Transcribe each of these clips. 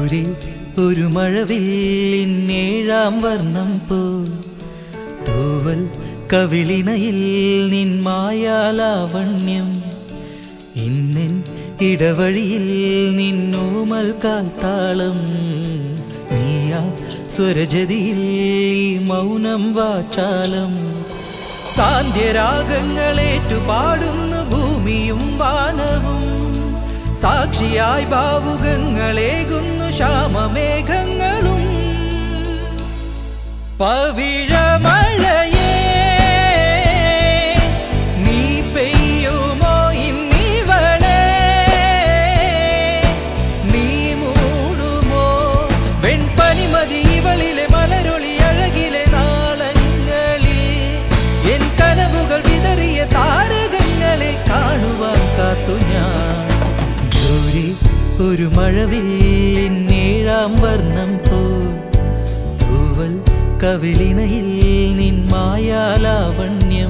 ദൂരെ ഒരു മഴവില്ലിന്നേഴാം വർണ്ണം പോ തൂവൽ കവിളിണയിൽ നിൻ മായാലാവണ്യം ഇന്നൻ ഇടവഴിയിൽ നിന്നോമൽ കാൽത്താളം നീയാ സ്വരജതിയിൽ ഈ മൗനം വാചാലം സാന്ധ്യരാഗങ്ങളേറ്റു പാടുന്നു ഭൂമിയും വാനവും സാക്ഷിയായി ഭാവുകങ്ങളേകുന്നു ശ്യാമമേഘങ്ങളും പവിഴമഴയേ നീ പെയ്യുമോ ഇന്നിവളെ നീ മൂടുമോ വെൺപനിമതി ഇവളിലെ മലരൊളി അഴകിലെ നാളങ്ങളിൽ എൻ കനവുകൾ വിതറിയ താരകങ്ങളെ കാണുവാൻ കാത്തു ഞാൻ ദൂരെ ഒരു മഴവില്ലിന്നേഴാം വർണ്ണം പോ തൂവൽ കവിളിണയിൽ നിൻ മായാലാവണ്യം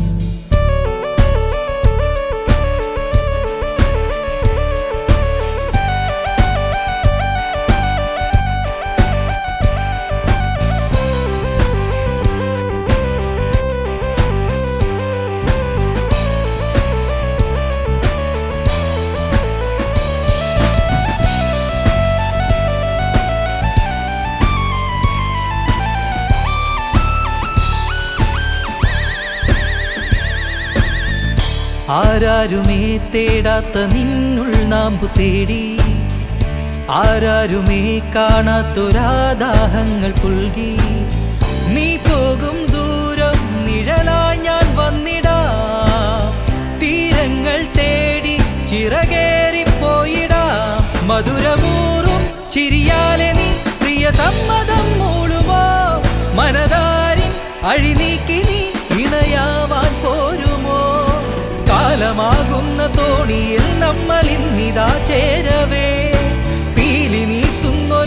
ആരാരുമേ തേടാത്ത നിന്നുൾ നാമ്പു തേടി ആരാരുമേ കാണാത്തൊരാദാഹങ്ങൾ പുൽകി നീ പോകും ദൂരം നിഴലായി ഞാൻ വന്നിടാ തീരങ്ങൾ തേടി ചിറകേറിപ്പോയിടാ മധുരമൂറും ചിരിയാലെ നീ പ്രിയ സമ്മതം മൂളുമോ മനതാരിൻ അഴിനീക്കി നീ ഇണയാവാൻ പോരുമോ കാലമാകുന്ന തോണിയിൽ നമ്മൾ ഇന്നിതാ ചേരവേ പീലി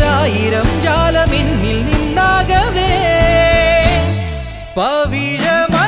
നീത്തുന്നൊരായിരം ജാലമിന്നിൽ നിന്നാകവേ പവിഴമ